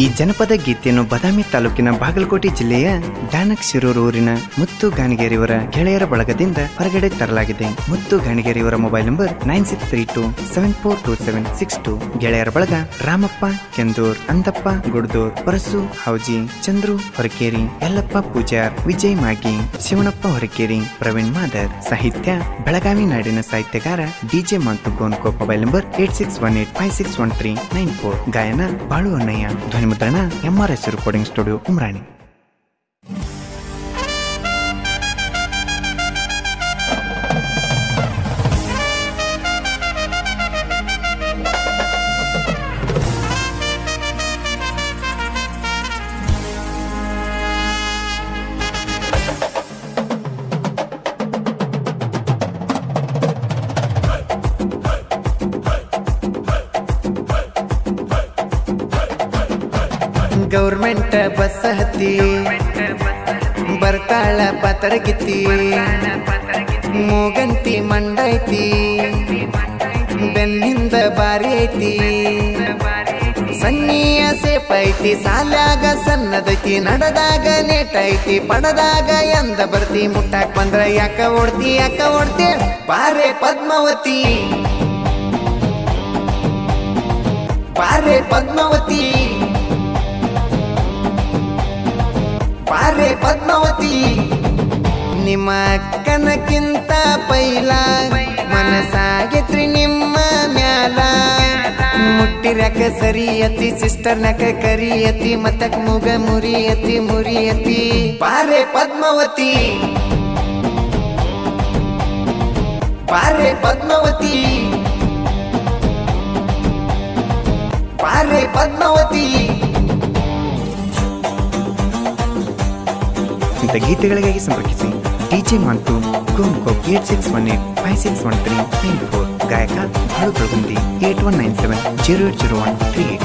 ಈ ಜನಪದ ಗೀತೆಯನ್ನು ಬದಾಮಿ ತಾಲೂಕಿನ ಬಾಗಲಕೋಟೆ ಜಿಲ್ಲೆಯ ಡಾನಕ್ ಶಿರೂರು ಊರಿನ ಮುತ್ತು ಗಾಣಿಗೇರಿಯವರ ಗೆಳೆಯರ ಬಳಗದಿಂದ ಹೊರಗಡೆ ತರಲಾಗಿದೆ ಮುತ್ತು ಗಾಣಿಗೇರಿಯವರ mobile number nine six three two seven four two seven six two ಗೆಳೆಯರ ಬಳಗ ರಾಮಪ್ಪ ಕೆಂದೂರ್ ಅಂದಪ್ಪ ಗುಡ್ದೂರ್ ಪರಸು ಹೌಜಿ ಚಂದ್ರು ಹೊರಕೇರಿ ಯಲ್ಲಪ್ಪ ಪೂಜಾರ್ ವಿಜಯ್ ಮಾಗಿ ಶಿವಣಪ್ಪ ಹೊರಕೇರಿ ಪ್ರವೀಣ್ ಮಾದರ್ ಸಾಹಿತ್ಯ ಬೆಳಗಾವಿ ನಾಡಿನ ಸಾಹಿತ್ಯಗಾರ ಡಿಜೆ ಮಂತು ಗೋನ್ಕೋ mobile number eight six one eight five six one three nine four ಗಾಯನ ಬಾಳು ಅಣ್ಣಯ್ಯ ಧ್ವನಿ ಮುದ್ರಣ MRS recording studio Umrani government bus ಹತ್ತಿ ಬರ್ತಾಳ ಪತರಗಿತ್ತಿ ಮೂಗಂತಿ ಮಂಡೈತಿ ಬೆನ್ನಿಂದ ಬಾರಿ ಐತಿ ಸನ್ನಿಯ ಸೇಪ್ ಐತಿ ಸಾಲ್ಯಾಗ ಸಣ್ಣದೈತಿ ನಡೆದಾಗ ನೇಟ್ ಐತಿ ಪಡದಾಗ ಎಂದ ಬರ್ತಿ ಮುಟ್ಟಾಕ್ ಬಂದ್ರ ಯಾಕ ಓಡ್ತಿ ಯಾಕ ಓಡ್ತಿ ಬಾರೆ ಪದ್ಮಾವತಿ ಬಾರೆ ಪದ್ಮಾವತಿ ಬಾರೆ ಪದ್ಮಾವತಿ ನಿಮ್ಮ ಅಕ್ಕನಕ್ಕಿಂತ ಪೈಲ ಮನಸಾಗಿತ್ರಿ ನಿಮ್ಮ ಮ್ಯಾಲ ಮುಟ್ಟಿರಕ ಸರಿಯತಿ ಸಿಸ್ಟರ್ನಕ ಕರಿಯತಿ ಮತ್ತಕ್ ಮುಗ ಮುರಿಯತಿ ಮುರಿಯತಿ ಬಾರೆ ಪದ್ಮಾವತಿ ಬಾರೆ ಪದ್ಮಾವತಿ ಬಾರೆ ಪದ್ಮಾವತಿ ಇಂಥ ಗೀತೆಗಳಿಗಾಗಿ ಸಂಪರ್ಕಿಸಿ ಡಿಜೆ ಮಂತು ಗೋಮ್ಕೋ eight six one eight five six one three nine four ಗಾಯಕ Balu Belagundi eight one nine seven zero eight zero one three eight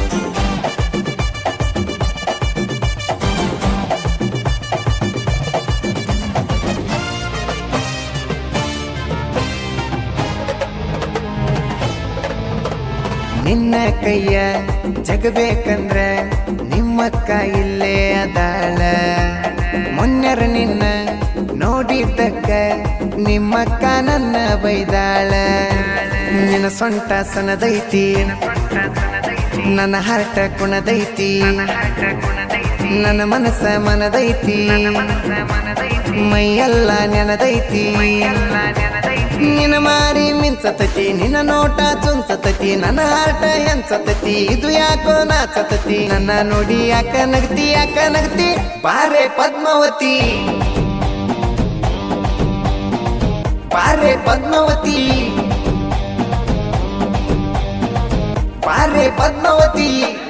ನಿನ್ನ ಕೈಯ ಜಗಬೇಕಂದ್ರ ನಿಮ್ಮಕ್ಕ ಇಲ್ಲೇ ಅದಾಳ ಮೊನ್ನೆರ ನಿನ್ನ ನೋಡಿದ್ದಕ್ಕ ನಿಮ್ಮಕ್ಕ ನನ್ನ ಬೈದಾಳ ನಿನ್ನ ಸೊಂಟ ಸನದೈತಿ ನನ್ನ ಹಾರ್ಟ ಕುಣದೈತಿ ನನ್ನ ಮನಸ್ಸ ಮನದೈತಿ ಮೈಯೆಲ್ಲ ನೆನದೈತಿ ನಿನ್ನ ಮಾರಿ ಮಿಂಚತತಿ ನಿನ್ನ ನೋಟ ಚುಂಚತತಿ ನನ್ನ ಹಾರ್ಟ ಹೆಂಚತತಿ ಇದು ಯಾಕೋ ನಾಚತತಿ ನನ್ನ ನೋಡಿ ಯಾಕ ನಗತಿ ಯಾಕ ನಗತಿ ಬಾರೆ ಪದ್ಮಾವತಿ ಬಾರೆ ಪದ್ಮಾವತಿ ಬಾರೆ ಪದ್ಮಾವತಿ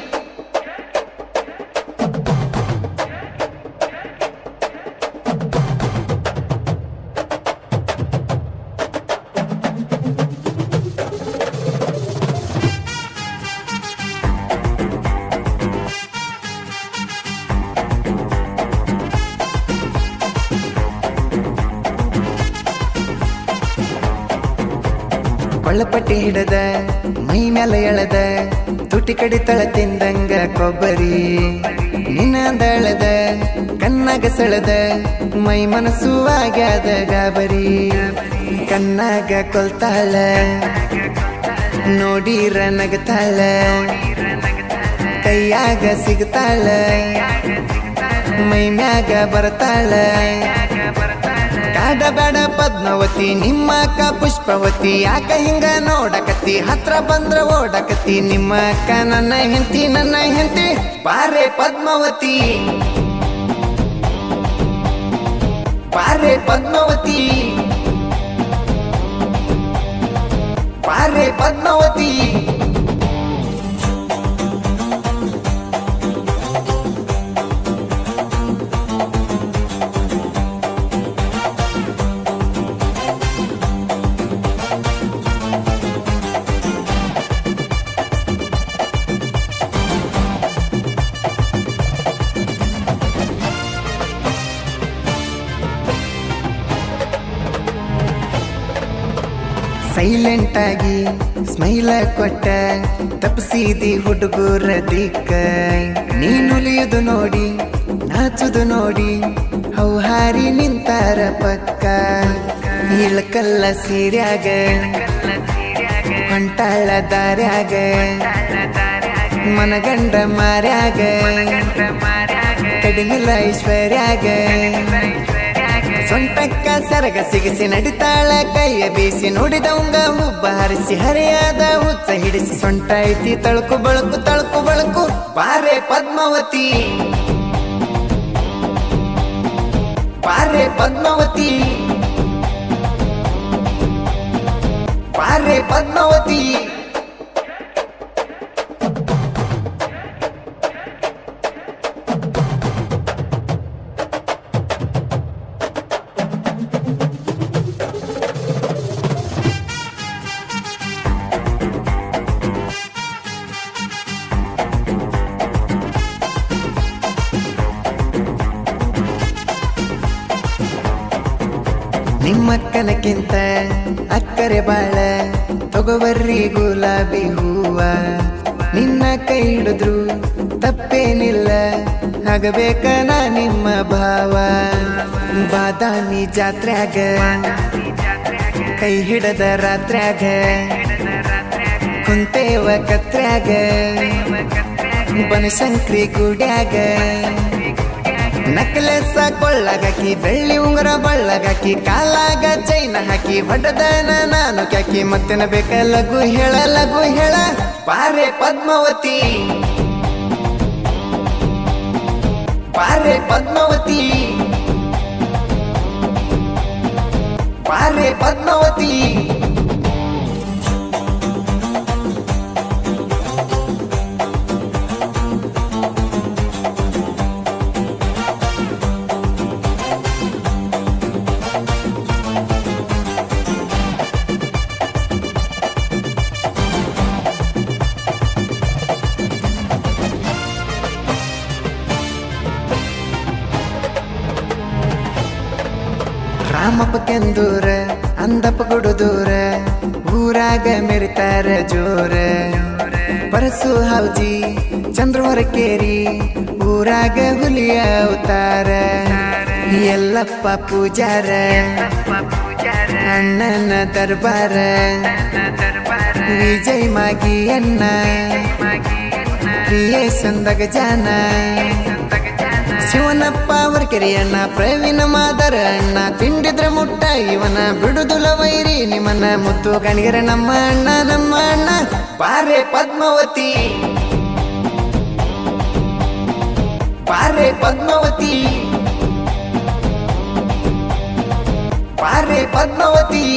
ಕೊಳ್ಳಪಟ್ಟಿ ಹಿಡದ ಮೈ ಮೇಲೆ ಎಳೆದ ತುಟಿ ಕಡಿತಳ ತಿಂದಂಗ ಕೊಬ್ಬರಿ ನಿನ್ನ ದಳದ ಕಣ್ಣಾಗ ಸೆಳೆದ ಮೈ ಮನಸ್ಸು ಆಗ್ಯಾದ ಗಾಬರಿ ಕಣ್ಣಾಗ ಕೊಲ್ತಾಳ ನೋಡಿರ ನಗತಾಳ ಕೈಯಾಗ ಸಿಗ್ತಾಳ ಮೈ ಮ್ಯಾಗ ಬರ್ತಾಳ ಕಾಡಬೇಡ ಪದ್ಮಾವತಿ ನಿಮ್ಮ ಅಕ್ಕ ಪುಷ್ಪವತಿ ಯಾಕ ಹಿಂಗ ನೋಡಕತ್ತಿ ಹತ್ರ ಬಂದ್ರ ಓಡಕತ್ತಿ ನಿಮ್ಮ ಅಕ್ಕ ನನ್ನ ಹೆಂಡತಿ ನನ್ನ ಹೆಂಡತಿ ಬಾರೆ ಪದ್ಮಾವತಿ ಬಾರೆ ಪದ್ಮಾವತಿ ಬಾರೆ ಪದ್ಮಾವತಿ ಸೈಲೆಂಟ್ ಆಗಿ ಸ್ಮೈಲ ಕೊಟ್ಟ ತಪ್ಪಿಸಿದಿ ಹುಡುಗರ ದಿಕ್ಕ ನಡಿಯುವುದು ನೋಡಿ ನಾಚುದು ನೋಡಿ ಹೌಹಾರಿ ನಿಂತಾರ ಪಕ್ಕ ಇಳಕಲ್ಲ ಸೀರ್ಯಾಗ ಹೊಂಟಾಳ ದಾರ್ಯಾಗ ಮನಗಂಡ ಮಾರ್ಯಾಗ ಕಡಿಮಿಲ್ಲ ಐಶ್ವರ್ಯಾಗ ಸೊಂಟಕ್ಕ ಸರಗ ಸಿಗಿಸಿ ನಡಿತಾಳ ಕೈಯ ಬೀಸಿ ನೋಡಿದವಂಗ ಹುಬ್ಬ ಹರಿಸಿ ಹರಿಯಾದ ಹುಚ್ಚ ಹಿಡಿಸಿ ಸೊಂಟ ಐತಿ ತಳಕು ಬಳಕು ತಳಕು ಬಳಕು ಪಾರೆ ಪದ್ಮಾವತಿ ಪಾರೆ ಪದ್ಮಾವತಿ ಪಾರೆ ಪದ್ಮಾವತಿ ನಿಮ್ಮಕ್ಕನಕ್ಕಿಂತ ಅಕ್ಕರೆ ಬಾಳ ತಗೋಬರ್ರಿ ಗುಲಾಬಿ ಹೂವ ನಿನ್ನ ಕೈ ಹಿಡಿದ್ರು ತಪ್ಪೇನಿಲ್ಲ ಆಗಬೇಕ ನಾ ನಿಮ್ಮ ಭಾವ ಬಾದಾಮಿ ಜಾತ್ರ್ಯಾಗ ಕೈ ಹಿಡದ ರಾತ್ರ್ಯಾಗ ಕುಂತೇವ ಕತ್ರ್ಯಾಗ ಬನಶಂಕ್ರಿ ಗುಡ್ಯಾಗ ನಕ್ಲೆಸ ಕೊಳ್ಳಗಾಕಿ ಬೆಳ್ಳಿ ಉಂಗುರ ಬಳ್ಳಗಾಕಿ ಕಾಲಾಗ ಚೈನ ಹಾಕಿ ಬಡದನ ನಾನು ಕ್ಯಾಕಿ ಮತ್ತೆನ ಬೇಕ ಲಘು ಹೇಳ ಲಘು ಹೇಳ ಪಾರೆ ಪದ್ಮಾವತಿ ಪಾರೆ ಪದ್ಮಾವತಿ ಪಾರೆ ಪದ್ಮಾವತಿ ರಾಮಪ್ಪ ಕೆಂದೂರ ಅಂದಪ್ಪ ಗುಡುದೂರ ಊರಾಗ ಮೆರಿತಾರ ಜೋರ ಪರಸು ಹೌಜಿ ಚಂದ್ರವರ ಕೇರಿ ಊರಾಗ ಹುಲಿಯ ಅವತಾರ ಎಲ್ಲಪ್ಪ ಪೂಜಾರ ಅಣ್ಣನ ದರ್ಬಾರ ವಿಜಯ್ ಮಾಗಿ ಅಣ್ಣ ಕ್ರಿಯೇಶನ್ದಾಗ ಜಾನ ಶಿವನಪ್ಪ ಅವರ ಕೆರೆಯಣ್ಣ ಪ್ರವೀಣ ಮಾದರ ಅಣ್ಣ ತಿಂಡಿದ್ರ ಮುಟ್ಟ ಇವನ ಬಿಡುದುಲ ವೈರಿ ನಿಮ್ಮನ್ನ ಮುತ್ತು ಕಣಿಗರ ನಮ್ಮ ಅಣ್ಣ ನಮ್ಮ ಅಣ್ಣ ಪಾರೆ ಪದ್ಮಾವತಿ ಪಾರೆ ಪದ್ಮಾವತಿ ಪಾರೆ ಪದ್ಮಾವತಿ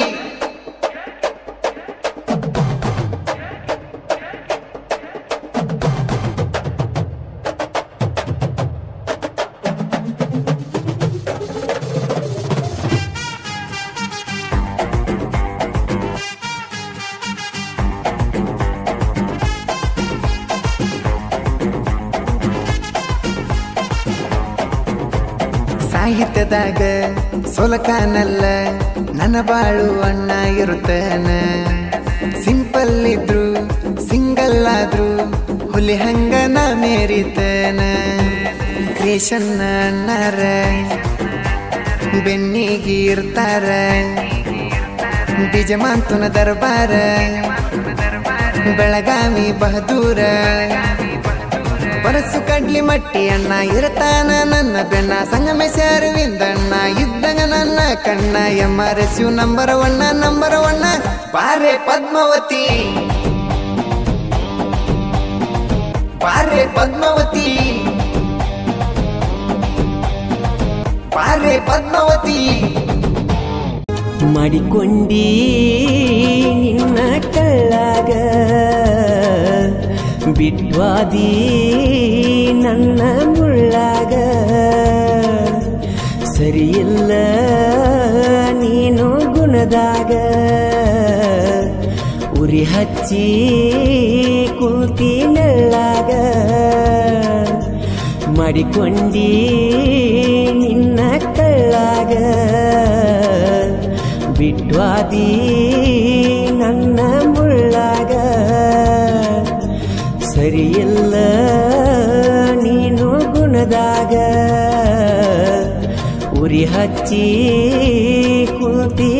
ಸಾಹಿತ್ಯದಾಗ ಸೊಲಕಾನಲ್ಲ ನನ್ನ ಬಾಳು ಅಣ್ಣ ಇರುತ್ತಾನ ಸಿಂಪಲ್ ಇದ್ರು ಸಿಂಗಲ್ ಆದ್ರು ಹುಲಿ ಹಂಗ ನಾ ಮೇರಿತನ ಕ್ರೇಷನ್ ಅಣ್ಣಾರ ಬೆನ್ನಿಗೆ ಇರ್ತಾರ ಬಿಜಮಾಂತುನ ದರ್ಬಾರ ಬೆಳಗಾವಿ ಬಹದೂರ ಪರಸು ಕಡ್ಲಿ ಮಟ್ಟಿ ಅಣ್ಣ ಇರತಾನ ನನ್ನ ಬೆನ್ನ ಸಂಗಮೇಶ ಅರವಿಂದಣ್ಣ ಇದ್ದಂಗ ನನ್ನ ಕಣ್ಣ M R S U number ಒಣ್ಣ ನಂಬರ್ ಒಣ್ಣ ಪಾರೆ ಪದ್ಮಾವತಿ ಪಾರೆ ಪದ್ಮಾವತಿ ಪಾರೆ ಪದ್ಮಾವತಿ ಮಾಡಿಕೊಂಡಿ ನಿನ್ನ ಕಳ್ಳಾಗ ಬಿಟ್ವಾದಿ ನನ್ನ ಮುಳ್ಳಾಗ ಸರಿಯಿಲ್ಲ ನೀನು ಗುಣದಾಗ ಉರಿ ಹಚ್ಚಿ ಕುಂತಿ ನೆಳ್ಳಾಗ ಮಾಡಿಕೊಂಡಿ ನಿನ್ನ ಕಳ್ಳಾಗ ಬಿಟ್ವಾದಿ ನನ್ನ ಮುಳ್ಳಾಗ ಸರಿಯಿಲ್ಲ ನೀನು ಗುಣ ನೆಳ್ಳಾಗ ಉರಿ ಹಚ್ಚಿ ಕುಂತಿ